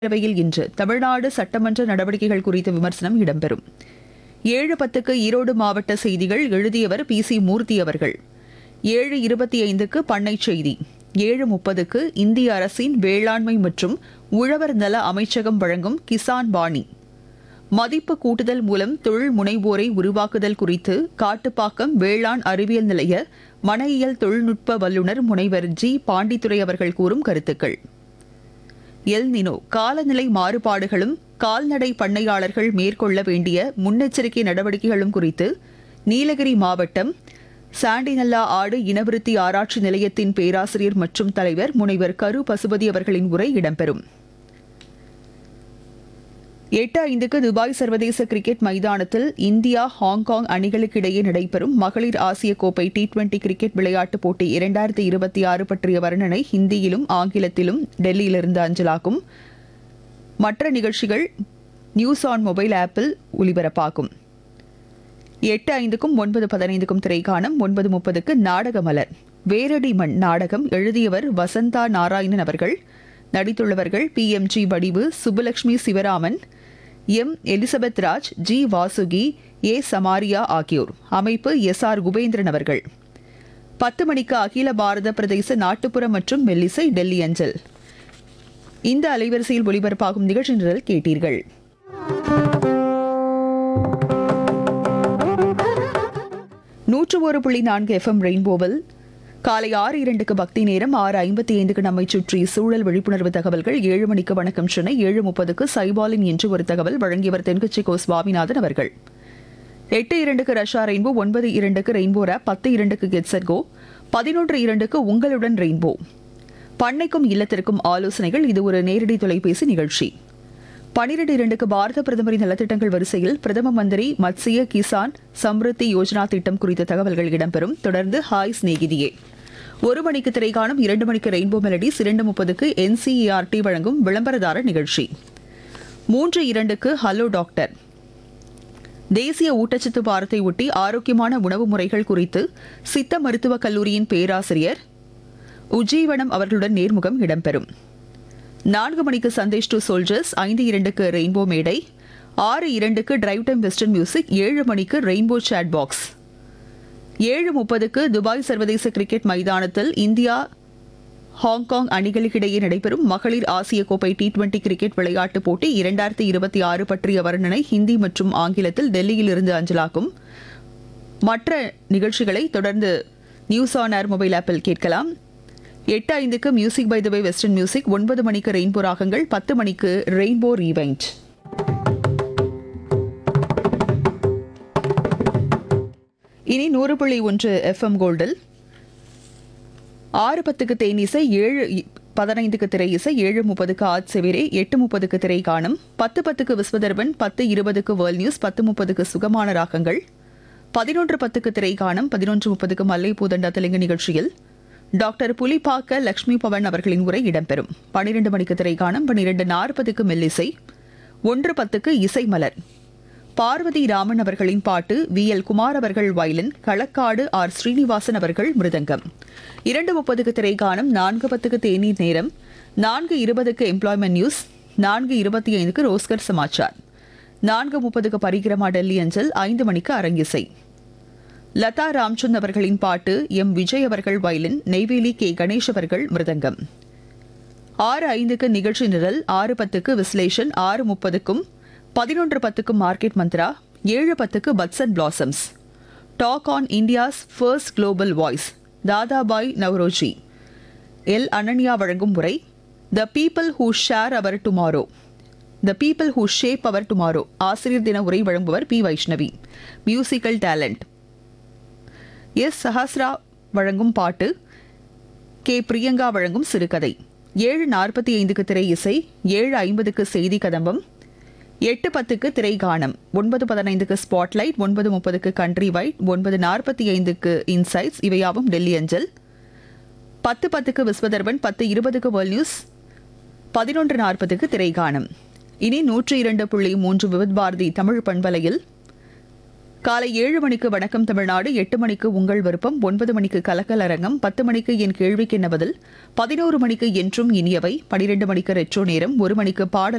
பேரவையில் இன்று தமிழ்நாடு சட்டமன்ற நடவடிக்கைகள் குறித்த விமர்சனம் இடம்பெறும் ஏழு பத்துக்கு ஈரோடு மாவட்ட செய்திகள் எழுதியவர் பி சி மூர்த்தி அவர்கள் ஏழு இருபத்தி ஐந்துக்கு பண்ணை செய்தி ஏழு முப்பதுக்கு இந்திய அரசின் வேளாண்மை மற்றும் உழவர் நல அமைச்சகம் வழங்கும் கிசான் பாணி மதிப்பு கூட்டுதல் மூலம் தொழில் முனைவோரை உருவாக்குதல் குறித்து காட்டுப்பாக்கம் வேளாண் அறிவியல் நிலைய மனையியல் தொழில்நுட்ப வல்லுநர் முனைவர் ஜி பாண்டித்துரை அவர்கள் கூறும் கருத்துக்கள் எல் நினோ காலநிலை மாறுபாடுகளும் கால்நடை பண்ணையாளர்கள் மேற்கொள்ள வேண்டிய முன்னெச்சரிக்கை நடவடிக்கைகளும் குறித்து நீலகிரி மாவட்டம் சாண்டிநல்லா ஆடு இனவிருத்தி ஆராய்ச்சி நிலையத்தின் பேராசிரியர் மற்றும் தலைவர் முனைவர் கரு பசுபதி அவர்களின் உரை இடம்பெறும் எட்டு ஐந்துக்கு துபாய் சர்வதேச கிரிக்கெட் மைதானத்தில் இந்தியா ஹாங்காங் அணிகளுக்கிடையே நடைபெறும் மகளிர் ஆசிய கோப்பை டி டுவெண்டி கிரிக்கெட் விளையாட்டுப் போட்டி இரண்டாயிரத்தி இருபத்தி ஆறு பற்றிய வர்ணனை ஹிந்தியிலும் ஆங்கிலத்திலும் டெல்லியிலிருந்து அஞ்சலாகும் மற்ற நிகழ்ச்சிகள் நியூஸ் ஆன் மொபைல் ஆப்பில் ஒலிபரப்பாகும் எட்டு ஐந்துக்கும் ஒன்பது பதினைந்துக்கும் திரைக்காணம் ஒன்பது முப்பதுக்கு நாடக மலர் வேரடி மண் நாடகம் எழுதியவர் வசந்தா நாராயணன் அவர்கள் நடித்துள்ளவர்கள் B M G Vadivu Subbulakshmi Sivaraman M Elizabeth Raj G Vasuki A Samaria ஆகியோர் அமைப்பு எஸ் ஆர் குபேந்திரன் அவர்கள் பத்து மணிக்கு அகில பாரத பிரதேச நாட்டுப்புற மற்றும் மெல்லிசை டெல்லி அஞ்சல் இந்த அலைவரிசையில் ஒலிபரப்பாகும் நிகழ்ச்சி நிரல் கேட்டீர்கள் நூற்று ஒரு புள்ளி நான்கு எஃப்எம் ரெயின்போவில் காலை ஆறு இரண்டுக்கு பக்தி நேரம் ஆறு ஐம்பத்தி ஐந்துக்கு நம்மை சுற்றி சூழல் விழிப்புணர்வு தகவல்கள் ஏழு மணிக்கு வணக்கம் சென்னை ஏழு முப்பதுக்கு சைபாலின் என்று ஒரு தகவல் வழங்கியவர் தென்கட்சி கோ சுவாமிநாதன் அவர்கள் எட்டு இரண்டுக்கு ரஷ்யா ரெயின்போ ஒன்பது இரண்டுக்கு ரெயின்போ ரேப் பத்து இரண்டுக்கு கெட்சட் கோ பதினொன்று இரண்டுக்கு உங்களுடன் ரெயின்போ பண்ணைக்கும் இல்லத்திற்கும் ஆலோசனைகள் இது ஒரு நேரடி தொலைபேசி நிகழ்ச்சி பனிரெண்டு இரண்டுக்கு பாரத பிரதமரின் நலத்திட்டங்கள் வரிசையில் பிரதம மந்திரி மத்சிய கிசான் சம்ருத்தி யோஜனா திட்டம் குறித்த தகவல்கள் இடம்பெறும் தொடர்ந்து ஹாய் சிநேகிதியே ஒரு மணிக்கு திரைக்காணும் இரண்டு மணிக்கு ரெயின்போ மெலடிஸ் இரண்டு முப்பதுக்கு என்சிஇஆர்டி வழங்கும் விளம்பரதார நிகழ்ச்சி மூன்று இரண்டுக்கு ஹலோ டாக்டர் தேசிய ஊட்டச்சத்து வாரத்தை ஒட்டி ஆரோக்கியமான உணவு முறைகள் குறித்து சித்த மருத்துவக் கல்லூரியின் பேராசிரியர் உஜீவனம் அவர்களுடன் நேர்முகம் இடம்பெறும் நான்கு மணிக்கு சந்தேஷ் டு சோல்ஜர்ஸ் ஐந்து இரண்டுக்கு ரெயின்போ மேடை ஆறு இரண்டுக்கு டிரைவ் டைம் வெஸ்டர்ன் மியூசிக் ஏழு மணிக்கு ரெயின்போ சாட் பாக்ஸ் ஏழு முப்பதுக்கு துபாய் சர்வதேச கிரிக்கெட் மைதானத்தில் இந்தியா ஹாங்காங் அணிகளுக்கிடையே நடைபெறும் மகளிர் ஆசிய கோப்பை டி டுவெண்டி கிரிக்கெட் விளையாட்டுப் போட்டி இரண்டாயிரத்தி இருபத்தி ஆறு பற்றிய வர்ணனை ஹிந்தி மற்றும் ஆங்கிலத்தில் டெல்லியில் இருந்து அஞ்சலாக்கும் மற்ற நிகழ்ச்சிகளை தொடர்ந்து நியூஸ் ஆன் ஏர் மொபைல் ஆப்பில் கேட்கலாம் எட்டு ஐந்துக்கு music by the way western music ஒன்பது மணிக்கு ரெயின்போ ராகங்கள் பத்து மணிக்கு ரெயின்போ ரீவைண்ட் இனி நூறு புள்ளி ஒன்று எஃப்எம் கோல்டில் ஆறு பத்துக்கு தேனிசை ஏழு இ- பதினைந்துக்கு திரை இசை ஏழு முப்பதுக்கு ஆட் செவிரே எட்டு முப்பதுக்கு திரை காணும் பத்து பத்துக்கு விஸ்வதர்பன் பத்து இருபதுக்கு வேர்ல்ட் நியூஸ் பத்து முப்பதுக்கு சுகமான ராகங்கள் பதினொன்று பத்துக்கு திரை காணும் பதினொன்று முப்பதுக்கு மல்லை பூதண்டா தெலுங்கு நிகழ்ச்சியில் டாக்டர் புலிபாக்க லக்ஷ்மி பவன் அவர்களின் உரை இடம்பெறும் பனிரெண்டு மணிக்கு திரை காணும் பனிரெண்டு நாற்பதுக்கு மெல்லிசை ஒன்று பத்துக்கு இசை மலர் பார்வதி ராமன் அவர்களின் பாட்டு வி எல் குமார் அவர்கள் வயலின் களக்காடு ஆர் ஸ்ரீனிவாசன் அவர்கள் மிருதங்கம் இரண்டு முப்பதுக்கு திரைக்காணும் நான்கு பத்துக்கு தேநீர் நேரம் நான்கு இருபதுக்கு எம்ப்ளாய்மெண்ட் நியூஸ் நான்கு இருபத்தி ஐந்துக்கு ரோஸ்கர் சமாச்சார் நான்கு முப்பதுக்கு பரிகிரமா டெல்லி அஞ்சல் ஐந்து மணிக்கு அரங்கிசை லதா ராம்சந்த் அவர்களின் பாட்டு எம் விஜய் அவர்கள் வயலின் நெய்வேலி கே கணேஷ் அவர்கள் மிருதங்கம் ஆறு ஐந்துக்கு நிகழ்ச்சி நிரல் ஆறு பத்துக்கு விஸ்லேஷன் ஆறு முப்பதுக்கும் பதினொன்று பத்துக்கு மார்க்கெட் மந்த்ரா ஏழு பத்துக்கு பட்சன் பிளாசம்ஸ் டாக் ஆன் இந்தியாஸ் first global voice Dadabhai Naoroji L Ananya வழங்கும் உரை the people who share our tomorrow the people who shape our tomorrow ஆசிரியர் தின உரை வழங்குவர் P Vaishnavi musical talent S Sahasra வழங்கும் பாட்டு கே பிரியங்கா வழங்கும் சிறுகதை ஏழு நாற்பத்தி ஐந்துக்கு திரை இசை ஏழு ஐம்பதுக்கு செய்தி கதம்பம் எட்டு பத்துக்கு திரை கானம் ஒன்பது பதினைந்துக்கு ஸ்பாட்லைட் ஒன்பது முப்பதுக்கு கண்ட்ரி வைட் ஒன்பது நாற்பத்தி ஐந்துக்கு இன்சைட்ஸ் இவையாவும் டெல்லி அஞ்சல் பத்து பத்துக்கு விஸ்வதர்பன் பத்து இருபதுக்கு வேர்ல்ட் நியூஸ் பதினொன்று நாற்பதுக்கு திரை கானம் இனி நூற்றி இரண்டு புள்ளி மூன்று விவித் பாரதி தமிழ் பண்பலையில் காலை ஏழு மணிக்கு வணக்கம் தமிழ்நாடு எட்டு மணிக்கு உங்கள் விருப்பம் ஒன்பது மணிக்கு கலக்கல் அரங்கம் பத்து மணிக்கு என் கேள்விக்கு என்ன பதில் பதினோரு மணிக்கு என்றும் இனியவை பனிரெண்டு மணிக்கு ரெட்ரோ நேரம் ஒரு மணிக்கு பாடல்